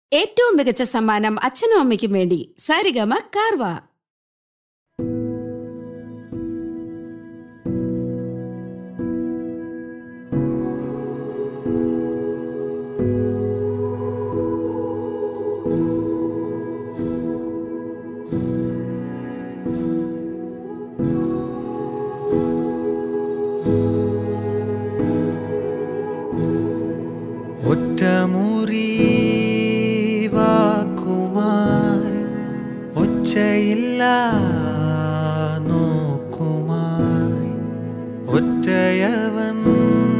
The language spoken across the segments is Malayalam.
ഏറ്റവും മികച്ച സമ്മാനം അച്ഛനും അമ്മയ്ക്കും വേണ്ടി സാരിഗമ കാർവ ഒറ്റമുറി വാക്കുമായി ഒച്ചയില്ല നോക്കുമായി ഒറ്റയവൻ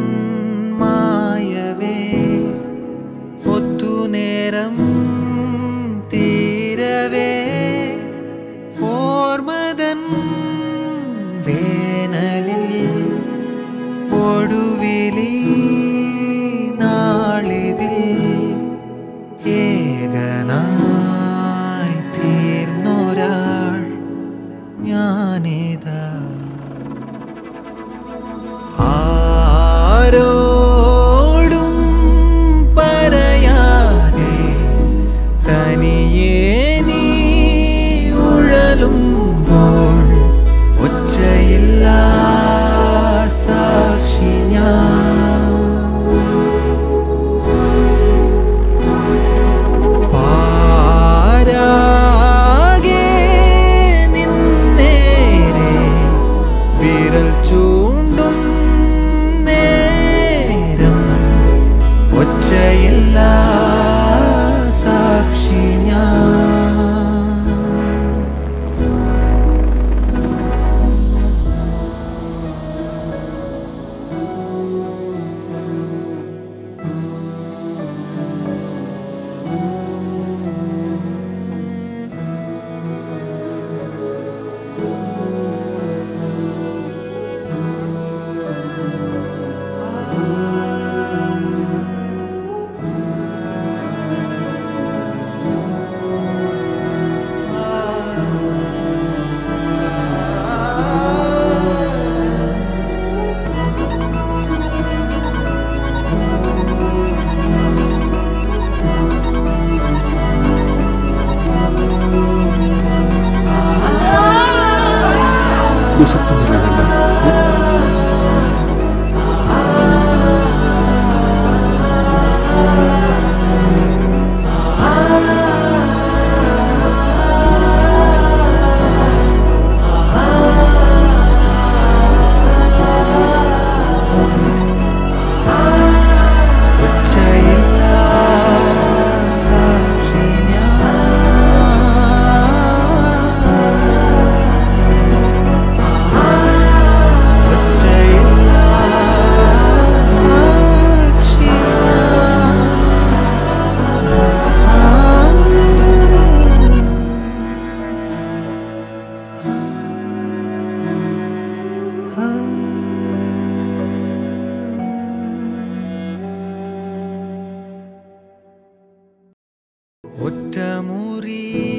മായവേ ഒത്തുനേരം തീരവേ ഓർമ്മതൻ വേനലിൽ ഒടുവിലി നാളിതിൽ ഏകനായി തീർന്നൊരാൾ ഞാനിതാ ആരോടും പറയാതെ തനിയേ നീ ഉഴലുമ്പോൾ ഒച്ചയില്ല സാക്ഷി ഞാൻ പാരാകെ നിന്നേരെ വിരൽ ചൂണ്ടും നേരം ഒച്ചയില്ല സാക്ഷി ഞാൻ സ്വപ്നമല്ല കണ്ട ഒച്ചയില്ല സാക്ഷി ഞാൻ ഒച്ചയില്ല സാക്ഷി ഒറ്റമുറി